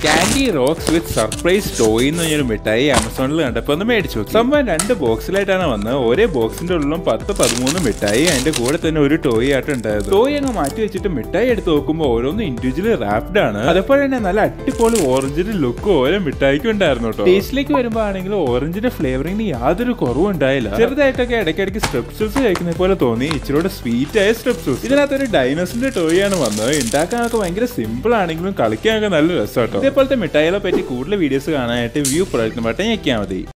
Candy rocks with surprise toy എന്ന് പറഞ്ഞൊരു മിഠായി ആമസോണിൽ കണ്ടപ്പോൾ ഒന്ന് മേടിച്ചു നോക്കി. സംഭവം രണ്ട് ബോക്സിലായിട്ടാണ് വന്നത് ഒരേ ബോക്സിന്റെ ഉള്ളിലും പത്ത് പതിമൂന്ന് മിഠായി അതിന്റെ കൂടെ തന്നെ ഒരു ടോയ് ആയിട്ട് ഉണ്ടായത് ടോയ് അങ്ങ് മാറ്റി വെച്ചിട്ട് മിഠായി എടുത്ത് നോക്കുമ്പോൾ ഓരോന്ന് ഇൻഡിവിജ്വലി റാപ്ഡ് ആണ് അതേപോലെ തന്നെ നല്ല അടിപൊളി ഓറഞ്ചിന്റെ ലുക്ക് ഓരോ മിഠായിക്കും ഉണ്ടായിരുന്നു കേട്ടോ ടേസ്റ്റിലേക്ക് വരുമ്പോൾ ആണെങ്കിൽ ഓറഞ്ചിന്റെ ഫ്ലേവറിംഗിന് യാതൊരു കുറവും ഉണ്ടായില്ല ചെറുതായിട്ടൊക്കെ ഇടയ്ക്കിടയ്ക്ക് സ്ട്രിപ്സസ് കഴിക്കുന്ന പോലെ തോന്നി ഇച്ചിരി സ്വീറ്റ് ആയ സ്ട്രിപ്സസ് ഇതിനകത്തൊരു ഡൈനോസിന്റെ ടോയ് ആണ് വന്നത് ഉണ്ടാക്കാനൊക്കെ ഭയങ്കര സിമ്പിൾ ആണെങ്കിലും കളിക്കാനൊക്കെ നല്ല രസമാട്ടോ ഇതേപോലത്തെ മിഠായികളെ പറ്റി കൂടുതൽ വീഡിയോസ് കാണാനായിട്ട് വ്യൂ പ്രൊഡക്റ്റ് ബട്ടൺ ഞെക്കിയാൽ മതി